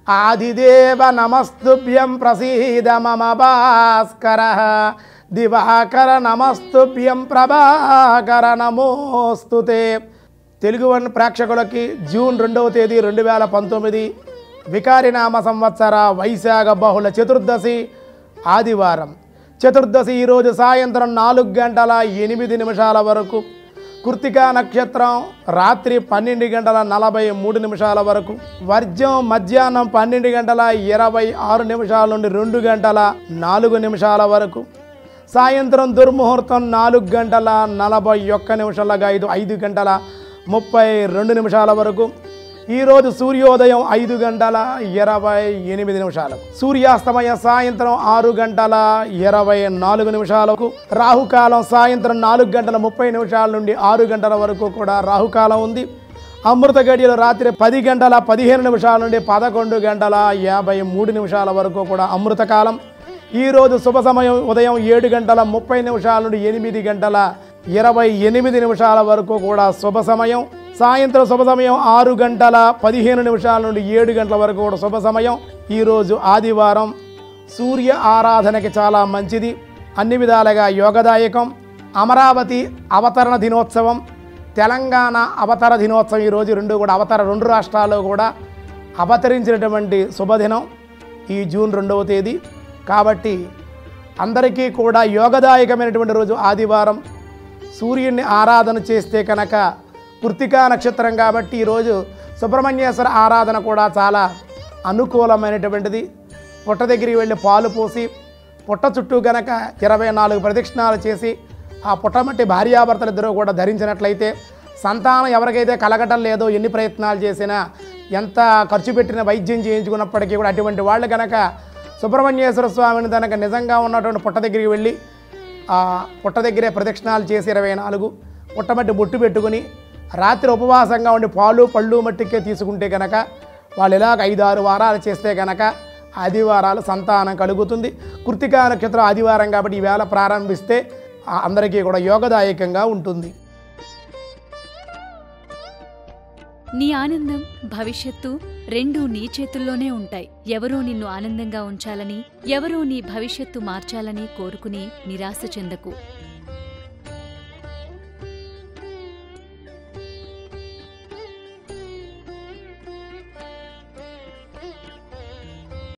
ఆదిదేవ నమస్తుభ్యం ప్రసీద మమ భాస్కర దివాకర నమస్తుభ్యం ప్రభాకర నమోస్తుతే తెలుగు వన్ ప్రేక్షకులకి జూన్ రెండవ తేదీ రెండు వేల పంతొమ్మిది వికారినామ సంవత్సర వైశాఖ బహుళ చతుర్దశి ఆదివారం చతుర్దశి ఈరోజు సాయంత్రం నాలుగు గంటల ఎనిమిది నిమిషాల వరకు కృతికా నక్షత్రం రాత్రి పన్నెండు గంటల నలభై మూడు నిమిషాల వరకు వర్జం మధ్యాహ్నం పన్నెండు గంటల ఇరవై ఆరు నిమిషాల నుండి రెండు గంటల నాలుగు నిమిషాల వరకు సాయంత్రం దుర్ముహూర్తం నాలుగు గంటల నలభై ఒక్క నిమిషాలుగా ఐదు ఐదు గంటల ముప్పై రెండు నిమిషాల వరకు ఈరోజు సూర్యోదయం ఐదు గంటల ఇరవై ఎనిమిది నిమిషాలకు సూర్యాస్తమయ సాయంత్రం ఆరు గంటల ఇరవై నాలుగు నిమిషాలకు రాహుకాలం సాయంత్రం నాలుగు గంటల ముప్పై నిమిషాల నుండి ఆరు గంటల వరకు కూడా రాహుకాలం ఉంది అమృత గడియలు రాత్రి పది గంటల పదిహేను నిమిషాల నుండి పదకొండు గంటల యాభై మూడు నిమిషాల వరకు కూడా అమృతకాలం ఈరోజు శుభ సమయం ఉదయం ఏడు గంటల ముప్పై నిమిషాల నుండి ఎనిమిది గంటల ఇరవై ఎనిమిది నిమిషాల వరకు కూడా శుభ సమయం సాయంత్రం శుభ సమయం ఆరు గంటల పదిహేను నిమిషాల నుండి ఏడు గంటల వరకు కూడా శుభ సమయం ఈరోజు ఆదివారం సూర్య ఆరాధనకి చాలా మంచిది అన్ని విధాలుగా యోగదాయకం అమరావతి అవతరణ దినోత్సవం తెలంగాణ అవతర దినోత్సవం ఈరోజు రెండు కూడా అవతర రెండు రాష్ట్రాల్లో కూడా అవతరించినటువంటి శుభదినం ఈ జూన్ రెండవ తేదీ కాబట్టి అందరికీ కూడా యోగదాయకమైనటువంటి రోజు ఆదివారం సూర్యుడిని ఆరాధన చేస్తే కనుక కృతికా నక్షత్రం కాబట్టి ఈరోజు సుబ్రహ్మణ్యేశ్వర ఆరాధన కూడా చాలా అనుకూలమైనటువంటిది పుట్ట దగ్గరికి వెళ్ళి పాలు పోసి పుట్ట చుట్టూ గనక ఇరవై నాలుగు ప్రదక్షిణాలు చేసి ఆ పుట్టమట్టి భార్యాభర్తలు ఇద్దరూ కూడా ధరించినట్లయితే సంతానం ఎవరికైతే కలగటం లేదో ఎన్ని ప్రయత్నాలు చేసినా ఎంత ఖర్చు పెట్టిన వైద్యం చేయించుకున్నప్పటికీ కూడా అటువంటి వాళ్ళు కనుక సుబ్రహ్మణ్యేశ్వర స్వామిని తనక నిజంగా ఉన్నటువంటి పుట్ట దగ్గరికి వెళ్ళి ఆ పుట్ట దగ్గరే ప్రదక్షిణాలు చేసి ఇరవై నాలుగు పుట్టమట్టి బొట్టు పెట్టుకుని రాత్రి ఉపవాసంగా ఉండి పాలు పళ్ళు మట్టికే తీసుకుంటే కనుక వాళ్ళు ఇలాగ ఐదు ఆరు వారాలు చేస్తే కనుక ఆదివారాలు సంతానం కలుగుతుంది కృతికా నక్షత్రం ఆదివారం కాబట్టి ఈవేళ ప్రారంభిస్తే ఆ అందరికీ కూడా యోగదాయకంగా ఉంటుంది నీ ఆనందం భవిష్యత్తు రెండూ నీ చేతుల్లోనే ఉంటాయి ఎవరో నిన్ను ఆనందంగా ఉంచాలని ఎవరో నీ భవిష్యత్తు మార్చాలని కోరుకుని నిరాశ చెందకు